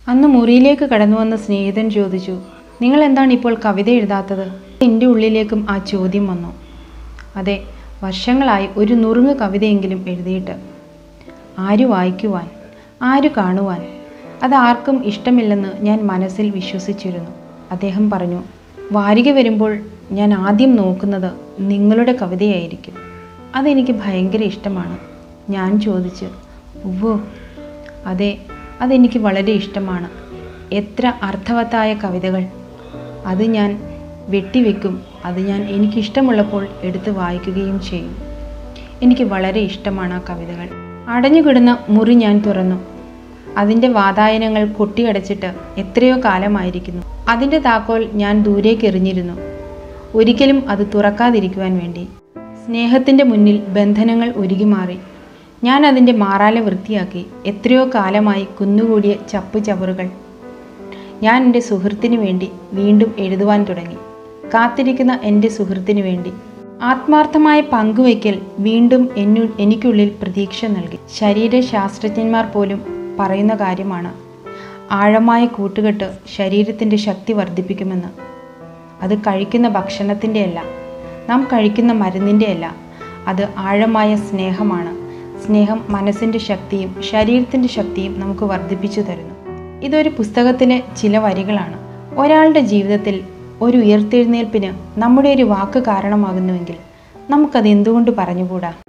അന്ന് മുറിയിലേക്ക് കടന്നു വന്ന സ്നേഹിതൻ ചോദിച്ചു നിങ്ങൾ എന്താണ് ഇപ്പോൾ കവിത എഴുതാത്തത് എൻ്റെ ഉള്ളിലേക്കും ആ ചോദ്യം വന്നു അതെ വർഷങ്ങളായി ഒരു നുറുങ്ങ് കവിതയെങ്കിലും എഴുതിയിട്ട് ആര് വായിക്കുവാൻ ആര് കാണുവാൻ അത് ആർക്കും ഇഷ്ടമില്ലെന്ന് ഞാൻ മനസ്സിൽ വിശ്വസിച്ചിരുന്നു അദ്ദേഹം പറഞ്ഞു വാരിക വരുമ്പോൾ ഞാൻ ആദ്യം നോക്കുന്നത് നിങ്ങളുടെ കവിതയായിരിക്കും അതെനിക്ക് ഭയങ്കര ഇഷ്ടമാണ് ഞാൻ ചോദിച്ചു ഉവ്വോ അതെ അതെനിക്ക് വളരെ ഇഷ്ടമാണ് എത്ര അർത്ഥവത്തായ കവിതകൾ അത് ഞാൻ വെട്ടിവെക്കും അത് ഞാൻ എനിക്കിഷ്ടമുള്ളപ്പോൾ എടുത്ത് വായിക്കുകയും ചെയ്യും എനിക്ക് വളരെ ഇഷ്ടമാണ് ആ കവിതകൾ അടഞ്ഞുകിടുന്ന മുറി ഞാൻ തുറന്നു അതിൻ്റെ വാതായനങ്ങൾ കൊട്ടിയടച്ചിട്ട് എത്രയോ കാലമായിരിക്കുന്നു അതിൻ്റെ താക്കോൽ ഞാൻ ദൂരേക്ക് എറിഞ്ഞിരുന്നു ഒരിക്കലും അത് തുറക്കാതിരിക്കുവാൻ വേണ്ടി സ്നേഹത്തിൻ്റെ മുന്നിൽ ബന്ധനങ്ങൾ ഒരുകിമാറി ഞാൻ അതിൻ്റെ മാറാല വൃത്തിയാക്കി എത്രയോ കാലമായി കുന്നുകൂടിയ ചപ്പു ചവറുകൾ ഞാൻ എൻ്റെ സുഹൃത്തിന് വേണ്ടി വീണ്ടും എഴുതുവാൻ തുടങ്ങി കാത്തിരിക്കുന്ന എൻ്റെ സുഹൃത്തിന് വേണ്ടി ആത്മാർത്ഥമായ പങ്കുവയ്ക്കൽ വീണ്ടും എന്നു എനിക്കുള്ളിൽ പ്രതീക്ഷ നൽകി ശരീരശാസ്ത്രജ്ഞന്മാർ പോലും പറയുന്ന കാര്യമാണ് ആഴമായ കൂട്ടുകെട്ട് ശരീരത്തിൻ്റെ ശക്തി വർദ്ധിപ്പിക്കുമെന്ന് അത് കഴിക്കുന്ന ഭക്ഷണത്തിൻ്റെ അല്ല നാം കഴിക്കുന്ന മരുന്നിൻ്റെ അല്ല അത് ആഴമായ സ്നേഹമാണ് സ്നേഹം മനസ്സിൻ്റെ ശക്തിയും ശരീരത്തിൻ്റെ ശക്തിയും നമുക്ക് വർദ്ധിപ്പിച്ചു തരുന്നു ഇതൊരു പുസ്തകത്തിലെ ചില വരികളാണ് ഒരാളുടെ ജീവിതത്തിൽ ഒരു ഉയർത്തെഴുന്നേൽപ്പിന് നമ്മുടെ ഒരു വാക്ക് കാരണമാകുന്നുവെങ്കിൽ നമുക്കത് എന്തുകൊണ്ട് പറഞ്ഞുകൂടാ